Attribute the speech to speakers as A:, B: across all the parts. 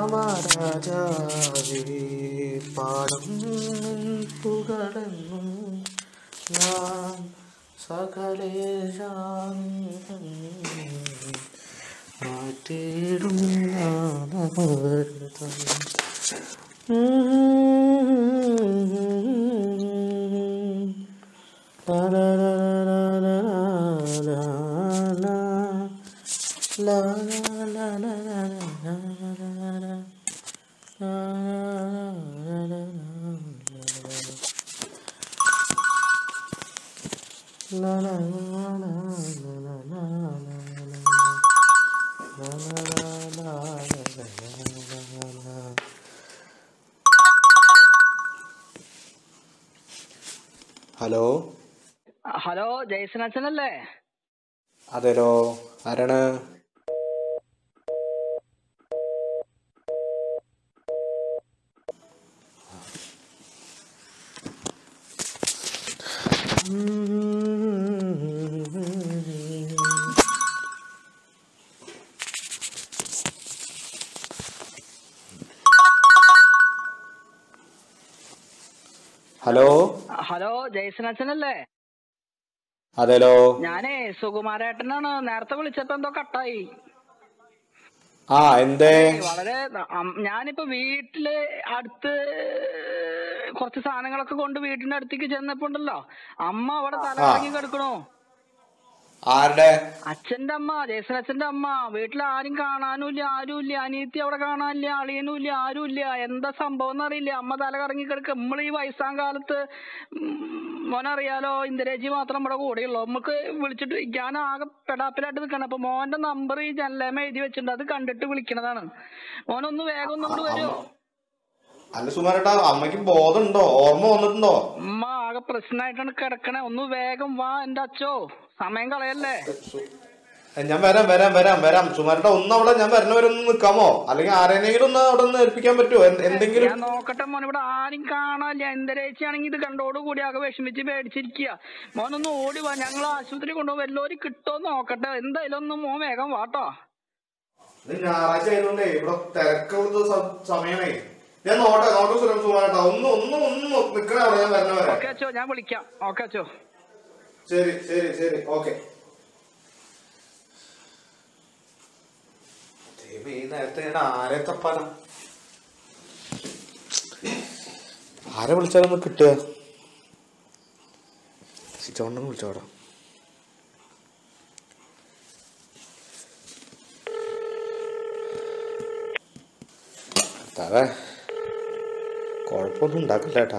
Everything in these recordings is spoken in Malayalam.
A: രാമരാജാവേ പാടം പുകഴെന്നും ഞാൻ സകലേശാൻ മാറ്റിടും നാമൃതം La la la la la la la la la la la hello
B: hello Jason അച്ഛനല്ലേ
A: അതെല്ലോ ആരാണ് ഹലോ
B: ഹലോ ജയ്സൺ അച്ഛനല്ലേ
A: അതെല്ലോ
B: ഞാനേ സുകുമാരേട്ടനാണ് നേരത്തെ വിളിച്ചപ്പോ എന്തോ കട്ടായി
A: ആ എന്തേ
B: വളരെ അം- ഞാനിപ്പോ വീട്ടില് അടുത്ത് കുറച്ച് സാധനങ്ങളൊക്കെ കൊണ്ട് വീടിന്റെ അടുത്തേക്ക് ചെന്നപ്പോ ഉണ്ടല്ലോ അമ്മ അവിടെ തല
A: ആ.
B: കറങ്ങി കിടക്കണു
A: ആരുടെ
B: അച്ഛന്റെ അമ്മ ജയ്സൺ അച്ഛന്റെ അമ്മ വീട്ടിൽ ആരും കാണാനുമില്ല ആരുമില്ല അനിയത്തി അവിടെ കാണാനില്ല അളിയനുമില്ല ആരുമില്ല എന്താ സംഭവം എന്നറിയില്ല അമ്മ തല കറങ്ങി കിടക്കുക നമ്മൾ ഈ വയസ്സാം കാലത്ത് ഉം, മോനറിയാലോ ഇന്ദിരേജി മാത്രം നമ്മുടെ കൂടെയുള്ളൂ നമുക്ക് വിളിച്ചിട്ട് ഞാൻ ആകെ പെടാപ്പിലായിട്ട് നിൽക്കണം അപ്പൊ മോന്റെ നമ്പർ ഈ ജനലേമ എഴുതി വെച്ചിട്ടുണ്ട് അത് കണ്ടിട്ട് വിളിക്കണതാണ് മോനൊന്ന് വേഗം ഒന്നും കൂടി വരുമോ
A: അല്ല സുമാരേട്ടാ അമ്മയ്ക്ക് ബോധമുണ്ടോ ഓർമ്മ വന്നിട്ടുണ്ടോ
B: അമ്മ ആകെ പ്രശ്നമായിട്ടാണ് കിടക്കണേ ഒന്ന് വേഗം വാ എന്റെ അച്ഛോ സമയം കളയല്ലേ
A: ഏ, ഞാൻ വരാം വരാം വരാം വരാം സുമാരേട്ടാ ഒന്ന് അവിടെ ഞാൻ വരുന്നവരെ ഒന്ന് നിക്കാമോ അല്ലെങ്കിൽ ആരെങ്കിലും ഒന്ന് അവിടെ ഒന്ന് ഏൽപ്പിക്കാൻ പറ്റുമോ എന്ത്- എന്തെങ്കിലും
B: ഞാൻ നോക്കട്ടെ മോൻ ഇവിടെ ആരും കാണാനില്ല എന്തരേച്ചാണെങ്കിൽ ഇത് കണ്ടോട് കൂടി ആകെ വിഷമിച്ച് പേടിച്ചിരിക്കുക മോനൊന്ന് ഓടി വാ ഞങ്ങൾ ആശുപത്രി കൊണ്ടുപോകും വല്ലോരും കിട്ടുമോ നോക്കട്ടെ എന്തായാലും ഒന്ന് മോൻ വേഗം വാട്ടോ
A: ഇത് ഞായറാഴ്ച ആയതുകൊണ്ടേ ഇവിടെ തിരക്കുള്ള സ- സമയമേ ഞാൻ നോട്ടെ നോട്ടെ സുരം സുമാരേട്ടാ ഒന്ന് ഒന്ന് ഒന്ന് നിക്കണേ അവിടെ ഞാൻ വരുന്നവരെ
B: ഓക്കെ അച്ചോ ഞാൻ വിളിക്കാം ഓക്കെ അച്ചോ
A: ശരി ശരി ശരി ഓക്കെ ഈ നേരത്തെ ഞാൻ ആരെ തപ്പാന ആരെ വിളിച്ചാലൊന്ന് കിട്ടുക സിച്ചോണ്ടെന്ന് വിളിച്ചോടാ തവേ കുഴപ്പമൊന്നും ഉണ്ടാക്കില്ല ഏട്ടാ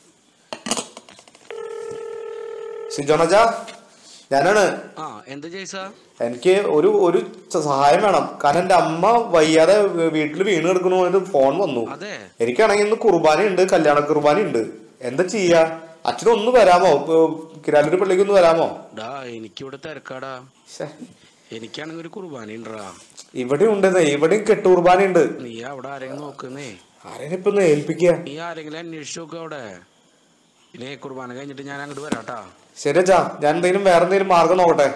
A: സിജോണജാ ഞാനാണ്
C: ആ എന്ത് ജയ്സ
A: എനിക്ക് ഒരു ഒരു സഹായം വേണം കാരണം എന്റെ അമ്മ വയ്യാതെ വീട്ടിൽ വീണ് കിടക്കണു പറഞ്ഞിട്ട് ഫോൺ വന്നു
C: അതെ
A: എനിക്കാണെങ്കിൽ ഇന്ന് കുർബാന ഉണ്ട് കല്യാണ കുർബാന ഉണ്ട് എന്താ ചെയ്യാ അച്ഛനൊന്ന് വരാമോ കിരാലൂർ പള്ളിക്ക് ഒന്ന് വരാമോ
C: ഡാ എനിക്കിവിടെ തിരക്കാടാ
A: ശ്ശെ,
C: എനിക്കാണെങ്കിൽ ഒരു കുർബാന ഉണ്ടടാ
A: ഇവിടെ ഉണ്ടെന്നേ ഇവിടെയും കെട്ടു കുർബാന ഉണ്ട്
C: നീ അവിടെ ആരെങ്കിലും നോക്കുന്നേ
A: ആരെയും ഇപ്പൊ ഒന്ന് ഏൽപ്പിക്കുക
C: നീ ആരെങ്കിലും അന്വേഷിച്ചു നോക്കുക അവിടെ പിന്നെ കുർബാന കഴിഞ്ഞിട്ട് ഞാൻ അങ്ങോട്ട് വരാട്ടാ
A: ശരി അച്ഛാ ഞാൻ എന്തെങ്കിലും വേറെ എന്തെങ്കിലും മാർഗം നോക്കട്ടെ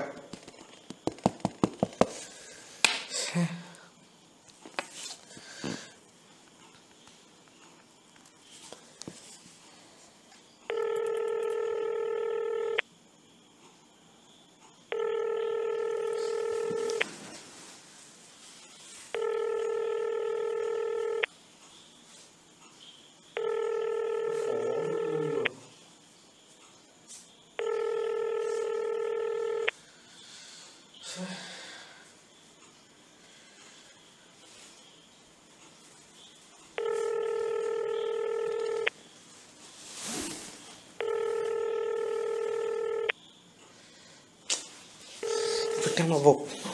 A: ഇതൊക്കെയാണോ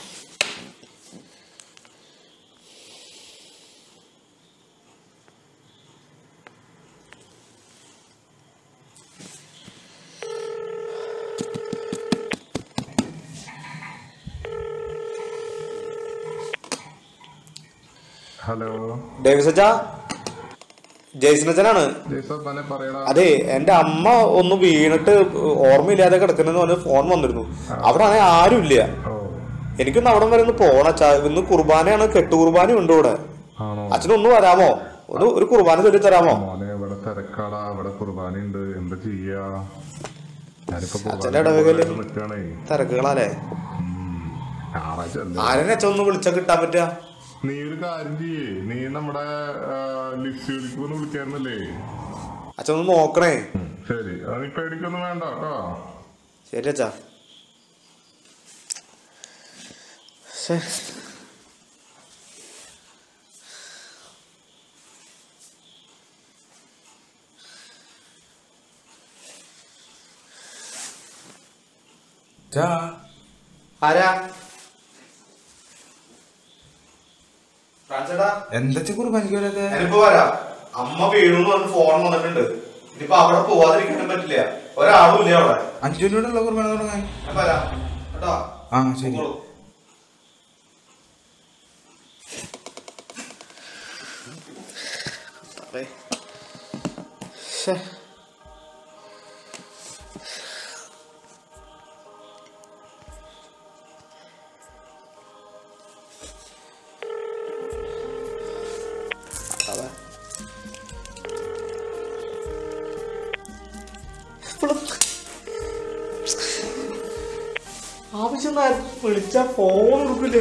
D: ഹലോ
A: ഡേവിസ് അച്ഛാ ജയ്സൺ അച്ഛനാണ്
D: ജയ്സൺ തന്നെ പറയടാ
A: അതെ എന്റെ അമ്മ ഒന്ന് വീണിട്ട് ഓർമ്മയില്ലാതെ കിടക്കുന്നെന്ന് പറഞ്ഞ് ഫോൺ വന്നിരുന്നു അവിടെ ആണെങ്കിൽ ആരുമില്ല
D: ഓ
A: എനിക്കൊന്ന് അവിടെ വരെ ഒന്ന് പോണം അച്ഛാ ഇന്ന് കുർബാനയാണ് കെട്ടു കുർബാന ഉണ്ട് ഇവിടെ
D: ആണോ
A: അച്ഛനൊന്ന് വരാമോ ഒരു ഒരു കുർബാന ചൊല്ലി തരാമോ
D: മോനെ ഇവിടെ തിരക്കാടാ ഇവിടെ കുർബാന ഉണ്ട് എന്താ ചെയ്യാ ഞാനിപ്പോ
A: അച്ഛന്റെ ഇടവകയില്
D: നിൽക്കണേ
A: തിരക്കുകളല്ലേ
D: ഞായറാഴ്ച അല്ലേ
A: ആരെന്നെ അച്ഛൻ ഒന്ന് വിളിച്ചാ കിട്ടാൻ പറ്റുക
D: നീ ഒരു കാര്യം ചെയ്യേ നീ നമ്മുടെ ലിസ്റ്റിലേക്ക് ഒന്ന് വിളിക്കായിരുന്നല്ലേ
A: അച്ഛൻ ഒന്ന് നോക്കണേ
D: ഉം, ശരി അത് നീ പേടിക്കൊന്നും വേണ്ട കേട്ടോ
A: ശരി അച്ഛാ ശ്ശേ. ആരാ ഫ്രാൻസേട്ടാ
E: എന്തൊക്കെ കുർബാനിക്കൊക്കെ
A: ഞാനിപ്പോ വരാം അമ്മ വീഴുന്ന് പറഞ്ഞ് ഫോൺ വന്നിട്ടുണ്ട് ഇനിയിപ്പോ അവിടെ പോവാതിരിക്കാനും പറ്റില്ല ഒരാളും ഇല്ല അവിടെ
E: അഞ്ചു മണിയോടുള്ള കുർബാന തുടങ്ങാൻ
A: ഞാൻ വരാം കേട്ടോ
E: ആ ശരി
A: പോയിക്കോളൂ. അതെ. ശ്ശേ. അതെ. ഇപ്പളും ആവശ്യം വിളിച്ച ഫോൺ എടുക്കില്ലേ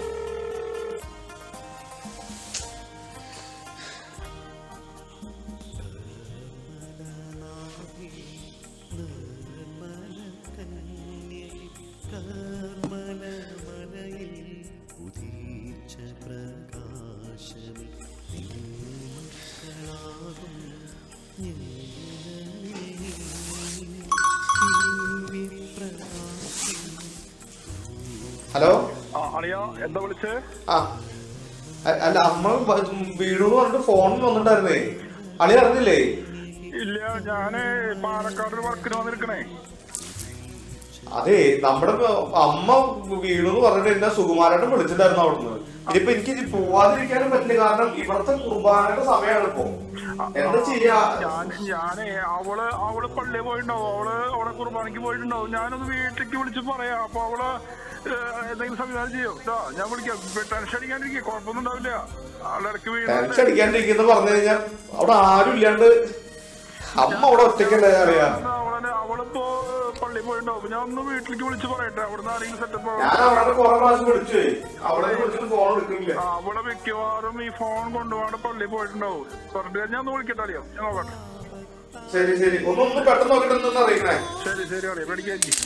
A: ഹലോ
F: ആ അളിയ എന്താ വിളിച്ചേ
A: ആ അ- അല്ല അമ്മ വീടെന്ന് പറഞ്ഞിട്ട് ഫോൺ വന്നിട്ടുണ്ടായിരുന്നേ അളി അറിഞ്ഞില്ലേ
F: ഇല്ല ഞാന് പാലക്കാട് ഒരു വർക്കിന് വന്നിരിക്കണേ
A: അതെ നമ്മുടെ അമ്മ വീണെന്ന് പറഞ്ഞിട്ട് എന്നെ സുകുമാരേട്ടൻ വിളിച്ചിട്ടുണ്ടായിരുന്നു അവിടുന്ന് ഇനിയിപ്പൊ എനിക്ക് ഇനി പോവാതിരിക്കാനും പറ്റില്ല കാരണം ഇവിടുത്തെ കുർബാനയുടെ സമയമാണ് ഇപ്പൊ എന്താ ചെയ്യാ
F: ഞാൻ ഞാനേ അവള് അവള് പള്ളിയിൽ പോയിട്ടുണ്ടാവും അവള് അവിടെ കുർബാനയ്ക്ക് പോയിട്ടുണ്ടാവും ഞാനൊന്ന് വീട്ടിലേക്ക് വിളിച്ച് പറയാം അപ്പൊ അവള് ഏഹ്, എന്തെങ്കിലും സംവിധാനം ചെയ്യും ട്ടോ, ഞാൻ വിളിക്കാം ടെൻഷൻ അടിക്കാണ്ടിരിക്കുക കുഴപ്പമൊന്നും ഉണ്ടാവില്ല അവളുടെ ഇടയ്ക്ക്
A: ടെൻഷൻ
F: വീട്
A: അടിക്കാണ്ടിരിക്കുന്ന പറഞ്ഞു കഴിഞ്ഞാൽ അവിടെ ആരും ഇല്ലാണ്ട് അമ്മ അവിടെ ഒറ്റയ്ക്കല്ലേ അറിയാം
F: അവളെ അവളിപ്പോ പള്ളിയിൽ പോയിട്ടുണ്ടാവും ഞാൻ ഒന്ന് വീട്ടിലേക്ക് വിളിച്ച് പറയട്ടെ അവിടുന്ന് ആരെങ്കിലും സെറ്റപ്പ്
A: ഞാൻ അവിടെ കുറെ പ്രാവശ്യം വിളിച്ചു അവിടെ വിളിച്ചിട്ട് ഫോൺ എടുക്കുന്നില്ല
F: അവളെ മിക്കവാറും ഈ ഫോൺ കൊണ്ടുപോകാണ്ട് പള്ളിയിൽ പോയിട്ടുണ്ടാവും പറഞ്ഞിട്ട് ഞാൻ ഒന്ന് വിളിക്കട്ടെ അറിയാം ഞാൻ നോക്കട്ടെ
A: ശരി ശരി ഒന്ന് ഒന്ന് പെട്ടെന്ന് നോക്കിട്ട് എന്തെന്ന് അറിയിക്കണേ
F: ശരി ശരി അറിയാം പേടിക്കാതിരിക്കും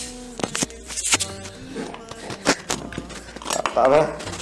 A: അതെ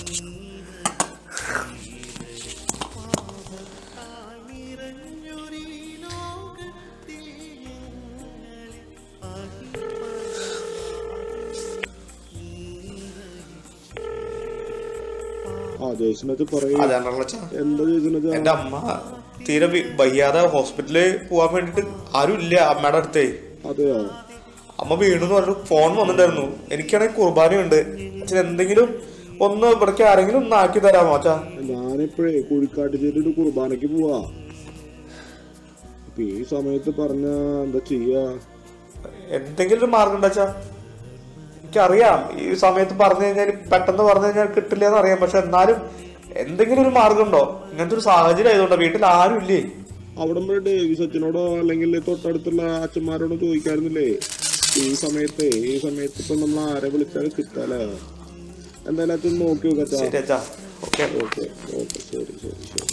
G: ആ ജയ്സനത് പറയൂ
A: അതാണല്ലോ
G: എന്താ ജയ്സനത്
A: എന്റെ അമ്മ തീരെ വി- വയ്യാതെ ഹോസ്പിറ്റലിൽ പോവാൻ വേണ്ടിട്ട് ആരും ഇല്ല അമ്മയുടെ അടുത്തേ
G: അതെയോ
A: അമ്മ വീണെന്ന് പറഞ്ഞിട്ട് ഫോൺ വന്നിട്ടുണ്ടായിരുന്നു എനിക്കാണെങ്കിൽ കുർബാനയുണ്ട് അച്ഛൻ എന്തെങ്കിലും ഒന്ന് ഇവിടേക്ക് ആരെങ്കിലും ഒന്ന് ആക്കി തരാമോ അച്ഛാ
G: ഞാനിപ്പോഴേ കുഴിക്കാട്ടുചേരിയുടെ കുർബാനയ്ക്ക് പോവാ ഇപ്പൊ ഈ സമയത്ത് പറഞ്ഞ എന്താ ചെയ്യാ
A: എന്തെങ്കിലും ഒരു മാർഗം ഉണ്ടോ അച്ഛാ എനിക്കറിയാം ഈ സമയത്ത് പറഞ്ഞു കഴിഞ്ഞാൽ പെട്ടെന്ന് പറഞ്ഞു കഴിഞ്ഞാൽ കിട്ടില്ല എന്ന് അറിയാം പക്ഷെ എന്നാലും എന്തെങ്കിലും ഒരു മാർഗം ഉണ്ടോ ഇങ്ങനത്തെ ഒരു സാഹചര്യം ആയതുകൊണ്ടോ വീട്ടിൽ ആരും ഇല്ലേ
G: അവിടെ നമ്മുടെ ഡേവിസ് അച്ഛനോടോ അല്ലെങ്കിൽ തൊട്ടടുത്തുള്ള അച്ഛന്മാരോടോ ചോദിക്കാറുന്നില്ലേ ഈ സമയത്ത് ഈ സമയത്ത് ഇപ്പൊ നമ്മൾ ആരെ വിളിച്ചാൽ കിട്ടാലേ എന്തായാലും അച്ഛൻ നോക്കി നോക്കച്ചാ
A: ശരി അച്ഛാ ഓക്കെ
G: ഓക്കെ ഓക്കെ ശരി ശരി ശരി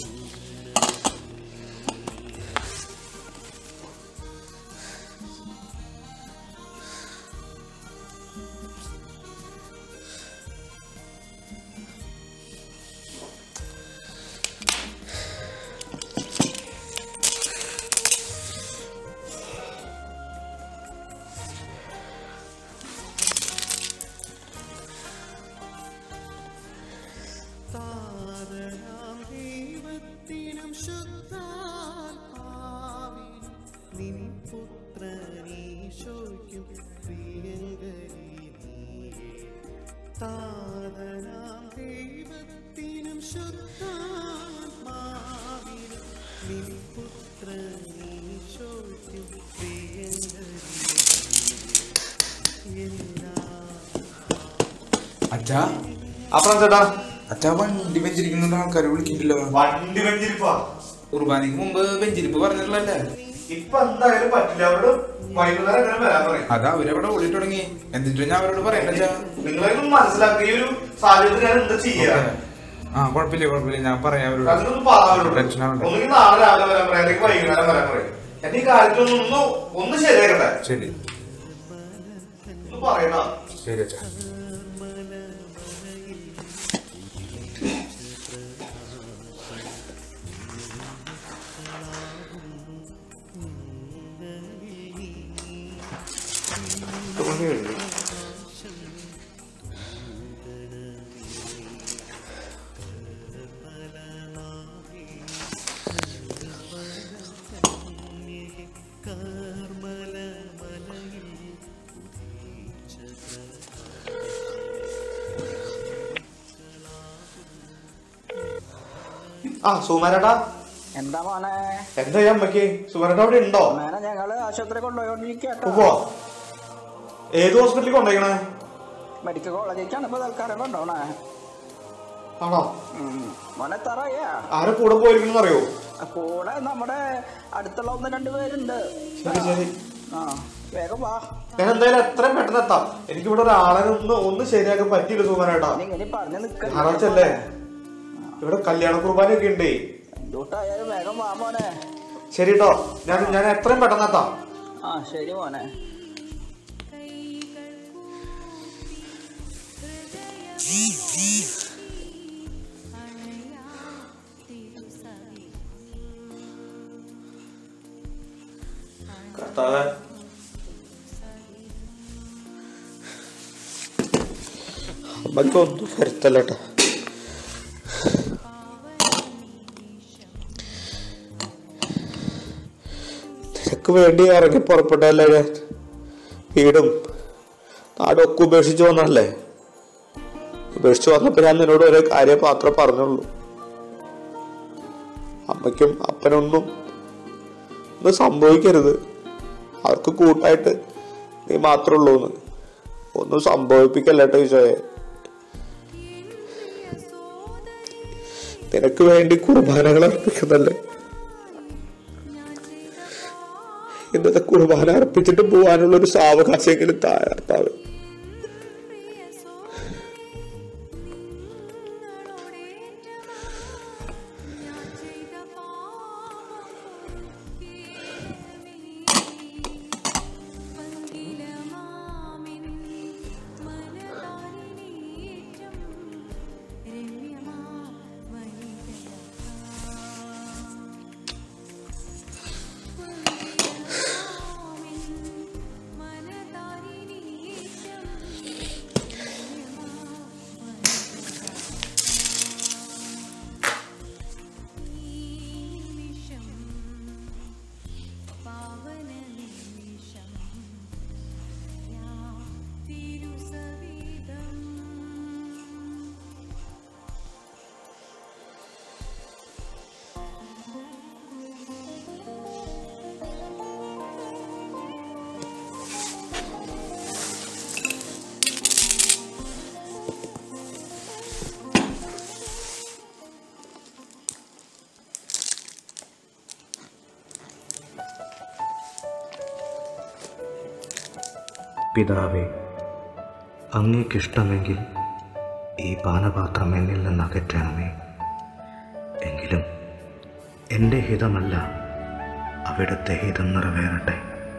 H: ദൈവത്തിനും ശുദ്ധാത്മാവിനും നിൻ പുത്രനീശോയ്ക്കും പ്രിയങ്കരി നീയേ താതനാം ദൈവത്തിനും ശുദ്ധാത്മാവിനും നിൻ പുത്രനീശോയ്ക്കും പ്രിയങ്കരി നീയേ എല്ലാ
E: അച്ഛാ
A: അപ്പുറം ചേട്ടാ
E: അച്ഛാ വണ്ടി വെഞ്ചിരിക്കുന്ന ആൾക്കാരെ വിളിക്കില്ലല്ലോ
A: വണ്ടി വെഞ്ചിരിപ്പാ
E: കുർബാനയ്ക്ക് മുമ്പ് വെഞ്ചിരിപ്പ് പറഞ്ഞിട്ടുള്ളല്ലേ
A: ഇപ്പൊ എന്തായാലും പറ്റില്ല അവരോട് വൈകുന്നേരം എങ്ങനെ വരാൻ പറയും
E: അത് അവരവിടെ ഓടി തുടങ്ങി എന്നിട്ട് ഞാൻ അവരോട് പറയണ്ട അച്ഛാ
A: നിങ്ങളൊന്നും മനസ്സിലാക്കുക ഈ ഒരു സാഹചര്യത്തിൽ ഞാൻ എന്താ ചെയ്യാ
E: ആ കുഴപ്പമില്ല കുഴപ്പമില്ല ഞാൻ പറയാം അവരോട്
A: അതൊന്നും പറയാൻ
E: ടെൻഷൻ ആവണ്ട
A: ഒന്നുകിൽ നാളെ രാവിലെ വരാൻ പറയാം അല്ലെങ്കിൽ വൈകുന്നേരം വരാൻ പറയും എന്നെ ഈ കാര്യത്തിലൊന്നും ഒന്ന് ഒന്ന് ശരിയാക്കട്ടെ
E: ശരി
A: ഒന്ന് പറയണ
E: ശരി അച്ഛാ
A: ആ സുമാരേട്ടാ
B: എന്താ മോനെ
A: എന്താ ഈ അമ്മക്ക് സുമാരേട്ടാ അവിടെ ഉണ്ടോ
B: മോനെ ഞങ്ങള് ആശുപത്രി കൊണ്ടുപോയിക്കൊണ്ടിരിക്കട്ടോ
A: ഉവ്വോ. ഏത് ഹോസ്പിറ്റലിൽ കൊണ്ടുപോയിക്കണേ
B: മെഡിക്കൽ കോളേജിലേക്കാണ് ഇപ്പൊ തൽക്കാലം കൊണ്ടുപോണേ
A: ആണോ
B: ഉം. മോനെ തറയാ
A: ആരെ കൂടെ പോയിരിക്കണെന്ന് അറിയോ
B: കൂടെ നമ്മുടെ അടുത്തുള്ള ഒന്ന് രണ്ട് പേരുണ്ട്
A: ശരി ശരി
B: ആ വേഗം വാ
A: ഞാൻ എന്തായാലും എത്രയും പെട്ടെന്ന് എത്താം എനിക്ക് ഇവിടെ ഒരാളെ ഒന്ന് ഒന്ന് ശരിയാക്കാൻ പറ്റിയില്ല സുമാരേട്ടാ
B: നീ ഇങ്ങനെ പറഞ്ഞു നിക്ക
A: ഞായറാഴ്ചല്ലേ ഇവിടെ കല്യാണ കുർബാനയൊക്കെ ഉണ്ടേ
B: എന്തുട്ടായാലും വേഗം വാ മോനെ
A: ശരി കേട്ടോ ഞാൻ ഞാൻ എത്രയും പെട്ടെന്ന് എത്താം
B: ആ ശരി മോനെ
A: കർത്താവേ അമ്മയ്ക്കൊന്നും വരുത്തല്ലേട്ടാ നിനക്ക് വേണ്ടി ഇറങ്ങി പുറപ്പെട്ടല്ലേ ഞാൻ വീടും നാടൊക്കെ ഉപേക്ഷിച്ച് വന്നല്ലേ ഉപേക്ഷിച്ച് വന്നപ്പോ ഞാൻ നിന്നോട് ഒരേ കാര്യം മാത്രമേ പറഞ്ഞുള്ളൂ അമ്മയ്ക്കും അപ്പനൊന്നും ഒന്നും സംഭവിക്കരുത് അവർക്ക് കൂട്ടായിട്ട് നീ മാത്രമേ ഉള്ളൂ എന്ന് ഒന്നും സംഭവിപ്പിക്കല്ലേട്ടോ ഈശോയെ നിനക്ക് വേണ്ടി കുർബാനകൾ അർപ്പിക്കുന്നല്ലേ ഇന്നത്തെ കുർബാന അർപ്പിച്ചിട്ട് പോകാനുള്ള ഒരു സാവകാശമെങ്കിലും താഴത്താവ്
I: പിതാവേ അങ്ങേക്കിഷ്ടമെങ്കിൽ ഈ പാനപാത്രം എന്നിൽ നിന്ന് അകറ്റണമേ എങ്കിലും എൻ്റെ ഹിതമല്ല അവിടുത്തെ ഹിതം നിറവേറട്ടെ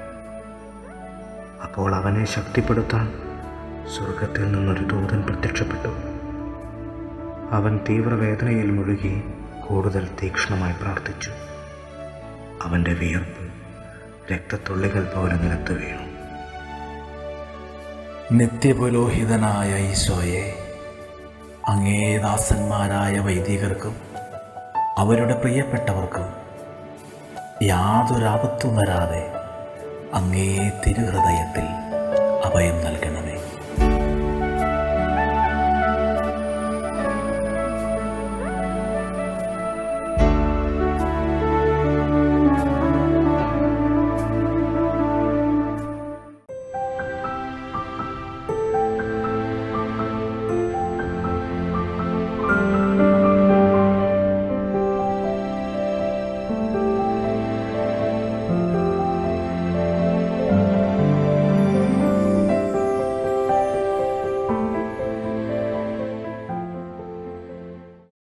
I: അപ്പോൾ അവനെ ശക്തിപ്പെടുത്താൻ സ്വർഗത്തിൽ നിന്നൊരു ദൂതൻ പ്രത്യക്ഷപ്പെട്ടു അവൻ തീവ്രവേദനയിൽ മുഴുകി കൂടുതൽ തീക്ഷ്ണമായി പ്രാർത്ഥിച്ചു അവൻ്റെ വിയർപ്പ് രക്തത്തുള്ളികൾ പോലെ നിലത്ത് വീണു
J: നിത്യപുരോഹിതനായ ഈശോയെ അങ്ങേ ദാസന്മാരായ വൈദികർക്കും അവരുടെ പ്രിയപ്പെട്ടവർക്കും യാതൊരാപത്തും വരാതെ അങ്ങേ തിരുഹൃദയത്തിൽ അഭയം നൽകണമേ